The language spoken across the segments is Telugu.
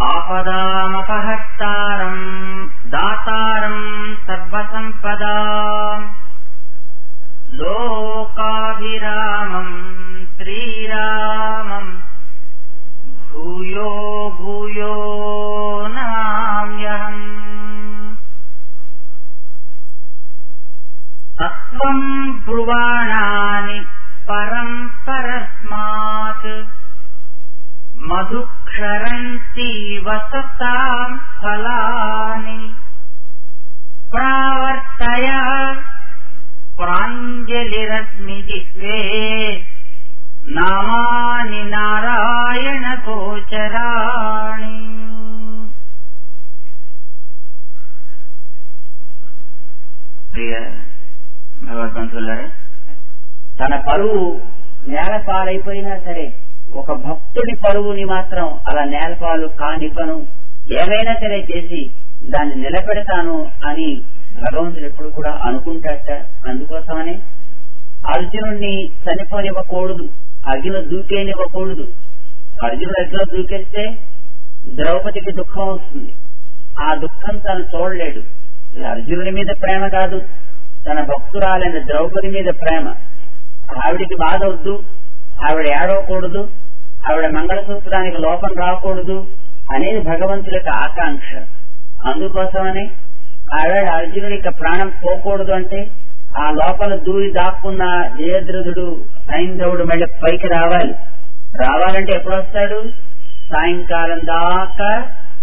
ఆపదామపహర్తారం దాతారం సర్వసంపదా లోకాభిరామం శ్రీరామం భూయో భూయో నమామ్యహం తత్వం బ్రువాణాని పరం పరస్మాత్ మధుక్షరంతి వసతాం ఫలాని ప్రావర్తయ ప్రాంజలిరశ్మి జిహ్వే నామాని నారాయణ గోచరాణి ప్రియ భగవద్బంధువులారా తన పరువు నేల పాలైపోయినా సరే ఒక భక్తుడి పరువుని మాత్రం అలా నేలపాలు కానివ్వను ఏమైనా సరే చేసి దాన్ని నిలబెడతాను అని భగవంతుడు ఎప్పుడు కూడా అనుకుంటాట అందుకోసమని అర్జునుడిని చనిపోనివ్వకూడదు అగ్నిలో దూకేనివ్వకూడదు అర్జునుడు అగ్నిలో దూకేస్తే ద్రౌపదికి దుఃఖం వస్తుంది ఆ దుఃఖం తను చూడలేడు ఇది అర్జునుడి మీద ప్రేమ కాదు తన భక్తురాలైన ద్రౌపది మీద ప్రేమ ఆవిడికి బాధ వద్దు ఆవిడ ఏడవకూడదు ఆవిడ మంగళసూత్రానికి లోపం రాకూడదు అనేది భగవంతుడి యొక్క ఆకాంక్ష అందుకోసమని ఆవిడ అర్జునుడి యొక్క ప్రాణం పోకూడదు అంటే ఆ లోపల దూరి దాక్కున్న జయద్రథుడు సైంధవుడు మళ్ళీ పైకి రావాలి రావాలంటే ఎప్పుడు వస్తాడు సాయంకాలం దాకా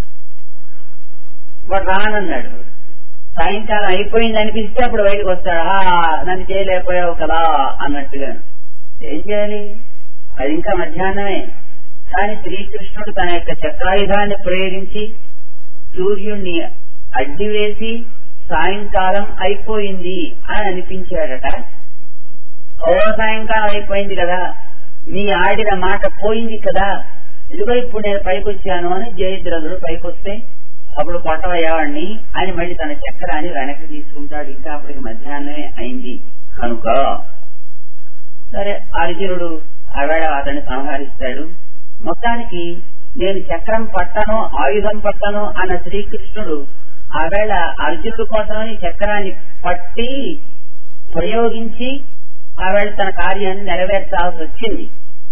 వాడు రానన్నాడు సాయంకాలం అయిపోయింది అనిపిస్తే అప్పుడు బయటకు వస్తాడు ఆ నన్ను చేయలేకపోయావు కదా అన్నట్టుగా ఏం చేయాలి అది ఇంకా మధ్యాహ్నమే కానీ శ్రీకృష్ణుడు తన యొక్క చక్రాయుధాన్ని ప్రయోగించి సూర్యుణ్ణి అడ్డివేసి సాయంకాలం అయిపోయింది అని అనిపించాడట ఓ సాయంకాలం అయిపోయింది కదా నీ ఆడిన మాట పోయింది కదా ఇదిగో ఇప్పుడు నేను పైకొచ్చాను అని జయద్రథుడు పైకొస్తే అప్పుడు కొట్టవయ్యేవాడిని అని మళ్ళీ తన చక్రాన్ని వెనక్కి తీసుకుంటాడు ఇంకా అప్పటికి మధ్యాహ్నమే అయింది కనుక సరే అర్జునుడు ఆవేళ అతన్ని సంహరిస్తాడు మొత్తానికి నేను చక్రం పట్టను ఆయుధం పట్టను అన్న శ్రీకృష్ణుడు ఆవేళ అర్జునుడు కోసమని చక్రాన్ని పట్టి ప్రయోగించి ఆవేళ తన కార్యాన్ని నెరవేర్చాల్సి వచ్చింది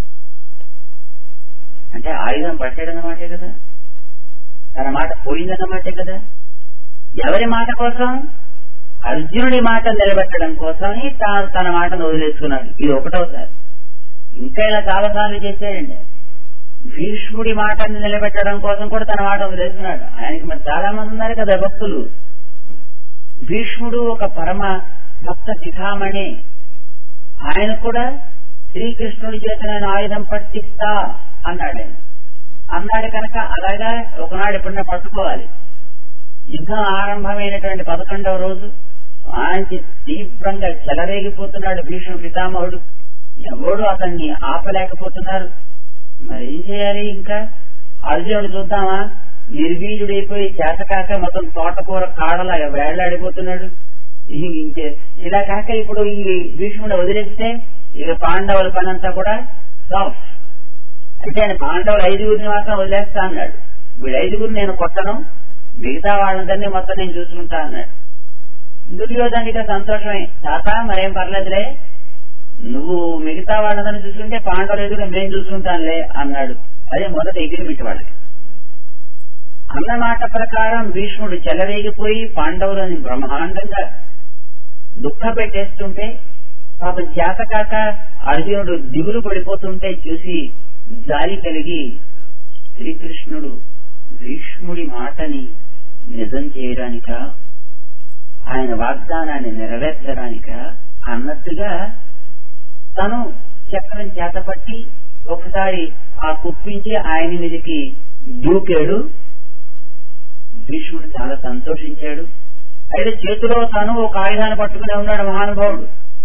అంటే ఆయుధం పట్టాడన్నమాటే కదా తన మాట పోయిందన్నమాటే కదా ఎవరి మాట కోసం అర్జునుడి మాట నిలబెట్టడం కోసమని తాను తన మాటను వదిలేసుకున్నాడు ఇది ఒకటోసారి ఇంకా ఇలా చాలా సార్లు చేశాడండి భీష్ముడి మాటని నిలబెట్టడం కోసం కూడా తన మాట వదిలేసుకున్నాడు ఆయనకి మరి చాలా మంది ఉన్నారు కదా భక్తులు భీష్ముడు ఒక పరమ భక్త శిఖామణి ఆయన కూడా శ్రీకృష్ణుడి చేత నేను ఆయుధం పట్టిస్తా అన్నాడు ఆయన అన్నాడు కనుక అలాగా ఒకనాడు ఎప్పుడన్నా పట్టుకోవాలి యుద్ధం ఆరంభమైనటువంటి పదకొండవ రోజు మంచి తీవ్రంగా చెలరేగిపోతున్నాడు భీష్మ పితామహుడు ఎవడు అతన్ని ఆపలేకపోతున్నారు మరి ఏం చేయాలి ఇంకా అర్జునుడు చూద్దామా నిర్వీర్యుడైపోయి చేతకాక మొత్తం తోటకూర కాడలాగా వేళ్లాడిపోతున్నాడు ఇంకే ఇలా కాక ఇప్పుడు ఈ భీష్ముడు వదిలేస్తే ఇక పాండవుల పనంతా కూడా సాఫ్ అంటే ఆయన పాండవులు ఐదుగురిని మాత్రం వదిలేస్తా అన్నాడు వీళ్ళు ఐదుగురు నేను కొట్టను మిగతా వాళ్ళందరినీ మొత్తం నేను చూసుకుంటా అన్నాడు దుర్యోధనుడిగా సంతోషమే తాత మరేం పర్లేదులే నువ్వు మిగతా వాళ్ళందరినీ చూసుకుంటే పాండవులు ఎదురు నేను చూసుకుంటానులే అన్నాడు అదే మొదట ఎగిరిమిట్టి వాళ్ళకి అన్న మాట ప్రకారం భీష్ముడు చెలరేగిపోయి పాండవులని బ్రహ్మాండంగా దుఃఖ పెట్టేస్తుంటే పాపం చేతకాక అర్జునుడు దిగులు పడిపోతుంటే చూసి జాలి కలిగి శ్రీకృష్ణుడు భీష్ముడి మాటని నిజం చేయడానిక ఆయన వాగ్దానాన్ని నెరవేర్చడానిక అన్నట్టుగా తను చక్రం చేతపట్టి ఒకసారి ఆ కుప్పించి ఆయన మీదకి దూకాడు భీష్ముడు చాలా సంతోషించాడు అయితే చేతిలో తను ఒక ఆయుధాన్ని పట్టుకుని ఉన్నాడు మహానుభావుడు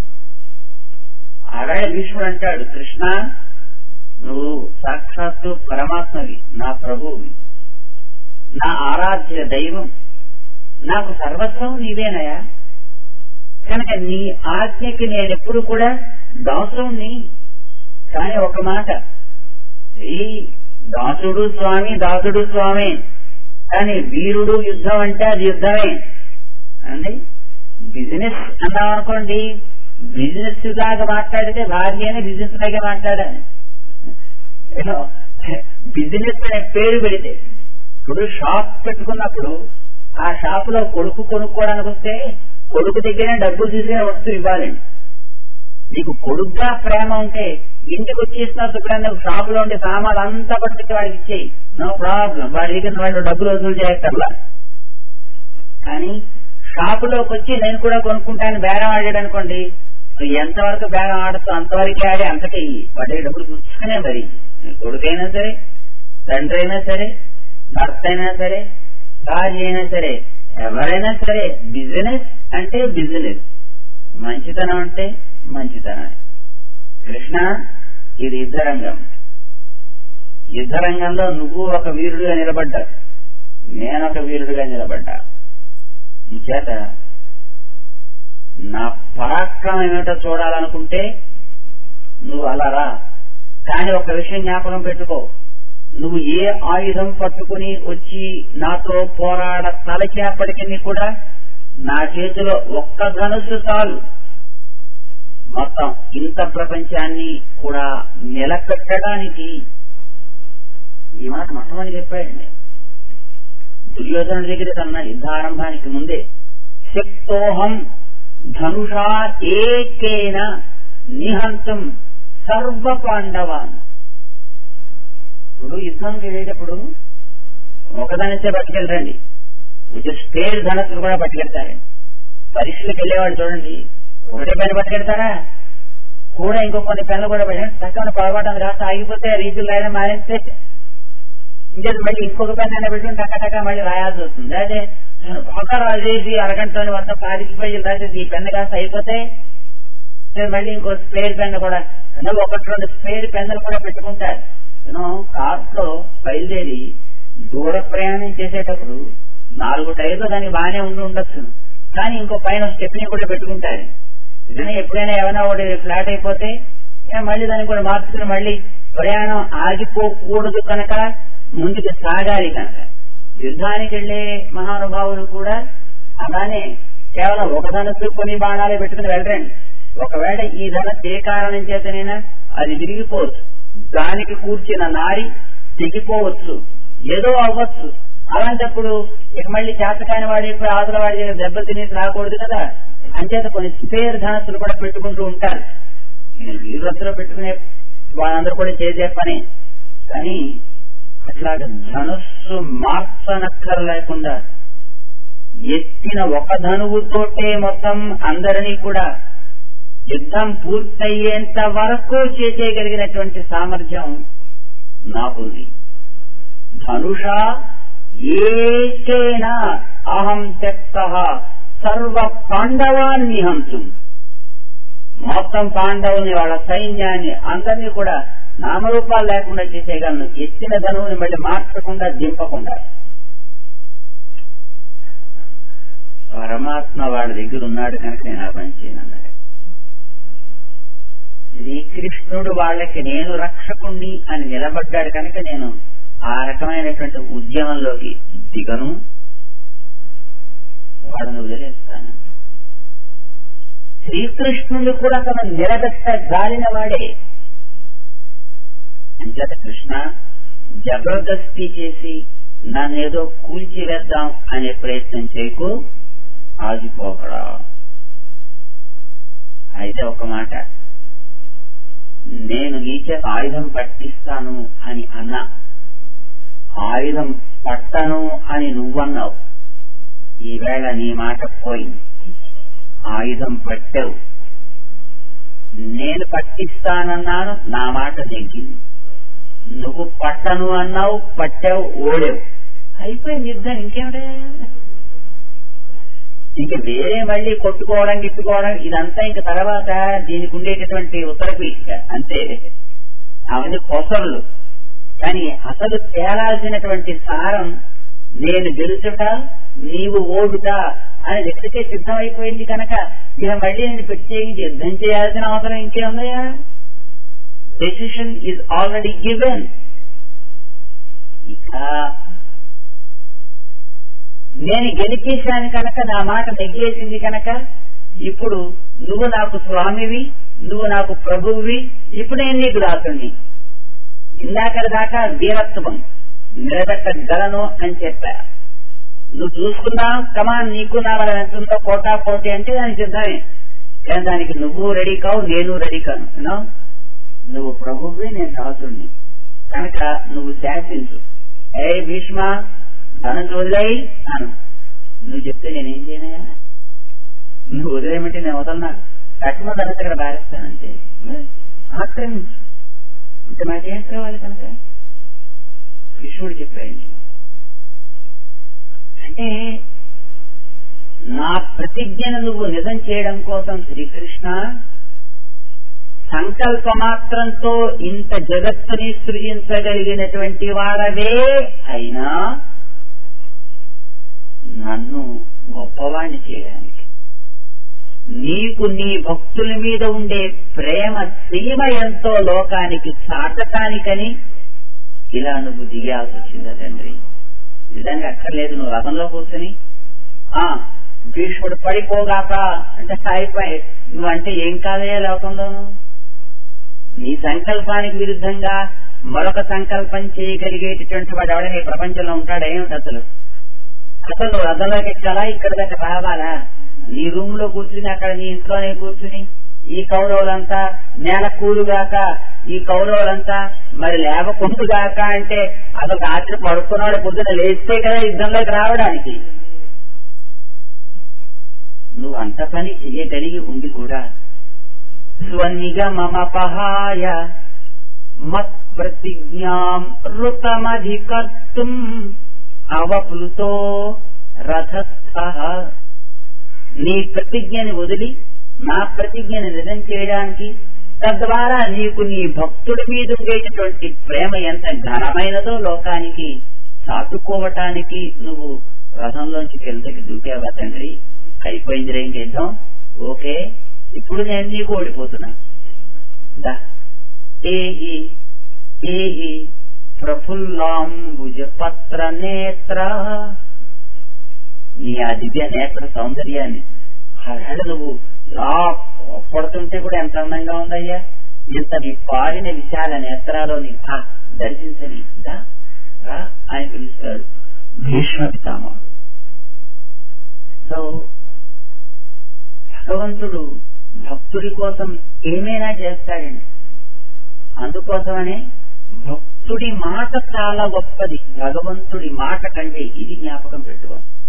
ఆవేళ భీష్ముడు అంటాడు కృష్ణ నువ్వు సాక్షాత్తు పరమాత్మవి నా ప్రభువువి నా ఆరాధ్య దైవం నాకు సర్వస్వం నీవేనయా కనుక నీ ఆజ్ఞకి నేను ఎప్పుడు కూడా దాసంని కానీ ఒక మాట ఈ దాసుడు స్వామి దాసుడు స్వామి కానీ వీరుడు యుద్ధం అంటే అది యుద్ధమే అండి బిజినెస్ అన్నాం అనుకోండి బిజినెస్ లాగా మాట్లాడితే భార్య అని బిజినెస్ లాగా మాట్లాడాలి బిజినెస్ అనే పేరు పెడితే ఇప్పుడు షాప్ పెట్టుకున్నప్పుడు ఆ షాప్ లో కొడుకు కొనుక్కోవడానికి వస్తే కొడుకు దగ్గరే డబ్బులు తీసుకునే వస్తువు ఇవ్వాలండి నీకు కొడుకుగా ప్రేమ ఉంటే ఇంటికి వచ్చేసిన శుభ్రంగా షాప్ లో ఉండే సామాన్లు అంతా పట్టుకొచ్చి వాడికి ఇచ్చేయి నో ప్రాబ్లం వాడి దగ్గర వాడు డబ్బులు వసూలు చేయక్కర్లా కానీ షాపులోకి వచ్చి నేను కూడా కొనుక్కుంటాను బేరం ఆడాడు అనుకోండి నువ్వు ఎంతవరకు బేరం ఆడుతూ అంతవరకు ఆడి అంతకే ఇయ్యి. వాడి దగ్గర డబ్బులు పుచ్చుకునే మరి కొడుకైనా సరే తండ్రి అయినా సరే భర్త అయినా సరే భార్య అయినా సరే ఎవరైనా సరే బిజినెస్ అంటే బిజినెస్ మంచితనం అంటే మంచితనం కృష్ణ ఇది యుద్ధరంగం యుద్ధరంగంలో నువ్వు ఒక వీరుడుగా నిలబడ్డా నేను ఒక వీరుడుగా నిలబడ్డా చేత నా పరాక్రమం ఏమిటో చూడాలనుకుంటే నువ్వు అలా రా కానీ ఒక విషయం జ్ఞాపకం పెట్టుకో నువ్వు ఏ ఆయుధం పట్టుకుని వచ్చి నాతో పోరాడ తలచేపటికి కూడా నా చేతిలో ఒక్క ధనుసు చాలు మొత్తం ఇంత ప్రపంచాన్ని కూడా నిలకట్టడానికి ఈ మాట మొట్టమొదటి చెప్పాడండి దుర్యోధన దగ్గర తన యుద్ధారంభానికి ముందే శక్తోహం ధనుషా ఏకేన నిహంతం సర్వ పాండవాన్ ఇప్పుడు యుద్ధం చేసేటప్పుడు ఒకదానిస్తే పట్టుకెళ్ళరండి కొంచెం స్పేర్ ధనస్సులు కూడా పట్టుకెళ్తారండి పరీక్షలకు వెళ్ళేవాడు చూడండి ఒకటే పెన్ను పట్టుకెళ్తారా కూడా ఇంకో కొన్ని పెన్నులు కూడా పెట్టండి తక్కువ పొరపాటు రాస్తే ఆగిపోతే రీతులు రాయడం మానేస్తే ఇంకా మళ్ళీ ఇంకొక పెన్ అయినా పెట్టుకుని టక్క టక్క మళ్ళీ రాయాల్సి వస్తుంది అదే నేను బాగా రాసేసి అరగంటలో వంద పాతికి పేజీలు రాసేసి ఈ పెన్ను కాస్త అయిపోతే నేను మళ్ళీ ఇంకో స్పేర్ పెన్ కూడా అంటే ఒకటి రెండు స్పేర్ పెన్నులు కూడా పెట్టుకుంటారు నేను కార్లో బయలుదేరి దూర ప్రయాణం చేసేటప్పుడు నాలుగు టైర్లు దానికి బాగానే ఉండి ఉండొచ్చు కానీ ఇంకో పైన స్టెప్ని కూడా పెట్టుకుంటారు కానీ ఎప్పుడైనా ఏమైనా ఒకటి ఫ్లాట్ అయిపోతే ఏ మళ్ళీ దాన్ని కూడా మార్చుకుని మళ్ళీ ప్రయాణం ఆగిపోకూడదు కనుక ముందుకు సాగాలి కనుక యుద్ధానికి వెళ్లే మహానుభావులు కూడా అలానే కేవలం ఒక ధనస్సు కొన్ని బాణాలే పెట్టుకుని వెళ్ళరండి ఒకవేళ ఈ ధనస్సు ఏ కారణం చేతనైనా అది విరిగిపోవచ్చు దానికి కూర్చిన నారి తెగిపోవచ్చు ఏదో అవ్వచ్చు అలాంటప్పుడు ఇక మళ్ళీ చేతకాని వాడి ఆదుల వాడి దగ్గర దెబ్బ తినేసి రాకూడదు కదా అంచేత కొన్ని స్పేర్ ధనస్సులు కూడా పెట్టుకుంటూ ఉంటారు నేను వీరులతో పెట్టుకునే వాళ్ళందరూ కూడా చేసే పని కానీ అట్లాగా ధనుస్సు మార్చనక్కర లేకుండా ఎత్తిన ఒక ధనువుతోటే మొత్తం అందరినీ కూడా యుద్ధం పూర్తయ్యేంత వరకు చేసేయగలిగినటువంటి సామర్థ్యం నాకుంది ధనుష ఏకేన అహం త్యక్త సర్వ పాండవాన్ని హంతుం మొత్తం పాండవుని వాళ్ళ సైన్యాన్ని అందరినీ కూడా నామరూపాలు లేకుండా చేసేయగలను ఎత్తిన ధనువుని మళ్ళీ మార్చకుండా దింపకుండా పరమాత్మ వాడి దగ్గర ఉన్నాడు కనుక నేను ఆ పని చేయనన్నాడు శ్రీకృష్ణుడు వాళ్ళకి నేను రక్షకుణ్ణి అని నిలబడ్డాడు కనుక నేను ఆ రకమైనటువంటి ఉద్యమంలోకి దిగను వాడిని వదిలేస్తాను శ్రీకృష్ణుడు కూడా తన నిలబెట్ట గాలిన వాడే అంచేత కృష్ణ జబర్దస్తి చేసి నన్నేదో కూల్చివేద్దాం అనే ప్రయత్నం చేయకు ఆగిపోకడా అయితే ఒక మాట నేను నీచే ఆయుధం పట్టిస్తాను అని అన్నా ఆయుధం పట్టను అని నువ్వన్నావు ఈవేళ నీ మాట పోయింది ఆయుధం పట్టావు నేను పట్టిస్తానన్నాను నా మాట నెగ్గింది నువ్వు పట్టను అన్నావు పట్టావు ఓడావు అయిపోయింది యుద్ధం ఇంకేమిటే ఇంక వేరే మళ్ళీ కొట్టుకోవడం గిట్టుకోవడం ఇదంతా ఇంక తర్వాత దీనికి ఉండేటటువంటి ఉత్తరపీఠిక అంతే అవన్నీ కొసలు కానీ అసలు తేలాల్సినటువంటి సారం నేను గెలుచుట నీవు ఓడుట అని వ్యక్తికే సిద్ధమైపోయింది కనుక ఇక మళ్ళీ నేను ప్రత్యేకించి యుద్ధం చేయాల్సిన అవసరం ఇంకేముందయా డెసిషన్ ఈజ్ ఆల్రెడీ గివెన్ ఇక నేను గెలిచేశాను కనుక నా మాట నెగ్గేసింది కనుక ఇప్పుడు నువ్వు నాకు స్వామివి నువ్వు నాకు ప్రభువువి ఇప్పుడు నేను నీకు దాసుని ఇందాక దాకా వీరత్వం నిలబెట్టగలను అని చెప్పా నువ్వు చూసుకున్నావు కమాన్ నీకు నా వల్ల ఎంత ఉందో కోటా కోటి అంటే దానికి సిద్ధమే కానీ దానికి నువ్వు రెడీ కావు నేను రెడీ కాను యూనో? నువ్వు ప్రభువువి నేను దాసుడిని కనుక నువ్వు శాసించు ఏ భీష్మ ధనం వదిలేయి అను నువ్వు చెప్తే నేనేం చేయనయా నువ్వు వదిలేయమంటే నేను వదలనా కట్టిన ధనత ఇక్కడ బారేస్తానంటే ఆక్రమించు ఇంత మాట ఏం కావాలి కనుక కృష్ణుడు చెప్పాడు అంటే నా ప్రతిజ్ఞను నువ్వు నిజం చేయడం కోసం శ్రీకృష్ణ సంకల్ప మాత్రంతో ఇంత జగత్తుని సృజించగలిగినటువంటి వాడవే అయినా నన్ను గొప్పవాణ్ణి చేయడానికి నీకు నీ భక్తుల మీద ఉండే ప్రేమ సీమ ఎంతో లోకానికి చాటటానికని ఇలా నువ్వు దిగాల్సి వచ్చిందా తండ్రి నిజంగా అక్కర్లేదు నువ్వు రథంలో కూర్చొని ఆ భీష్ముడు పడిపోగాక అంటే అయిపోయి నువ్వంటే ఏం కాదయ్యా లోకంలోను నీ సంకల్పానికి విరుద్ధంగా మరొక సంకల్పం చేయగలిగేటటువంటి వాడు ఎవడైనా ఈ ప్రపంచంలో ఉంటాడు ఏమిటి అసలు అసలు నువ్వు రథంలోకి ఎక్కాలా ఇక్కడ దాకా రావాలా నీ రూమ్ లో కూర్చుని అక్కడ నీ ఇంట్లోనే కూర్చుని ఈ కౌరవులంతా నేల కూలుగాక ఈ కౌరవులంతా మరి లేవకుంటుగాక అంటే అసలు రాత్రి పడుకున్నాడు పొద్దున లేస్తే కదా యుద్ధంలోకి రావడానికి నువ్వు అంత పని చెయ్యగలిగి ఉండి కూడా స్వనిగమపహాయ మత్ ప్రతిజ్ఞాం ఋతమధికర్తుం అవప్లుతో రథస్థ నీ ప్రతిజ్ఞని వదిలి నా ప్రతిజ్ఞని నిజం చేయడానికి తద్వారా నీకు నీ భక్తుడి మీద ఉండేటటువంటి ప్రేమ ఎంత ఘనమైనదో లోకానికి చాటుకోవటానికి నువ్వు రథంలోంచి కిందకి దూకావా తండ్రి అయిపోయింది ఏం చేద్దాం ఓకే ఇప్పుడు నేను నీకు ఓడిపోతున్నా దా ఏహి ఏహి ప్రఫుల్లాంబుజ పత్ర నేత్ర నీ ఆ దివ్య నేత్ర సౌందర్యాన్ని అక్కడ నువ్వు ఇలా పడుతుంటే కూడా ఎంత అందంగా ఉందయ్యా ఇంత నీ పారిన విశాల నేత్రాలో నీ ఆ దర్శించని దా, రా ఆయన పిలుస్తాడు భీష్మ పితామహుడు సో భగవంతుడు భక్తుడి కోసం ఏమైనా చేస్తాడండి అందుకోసమనే భక్తుడి మాట చాలా గొప్పది భగవంతుడి మాట కంటే ఇది జ్ఞాపకం పెట్టుకోండి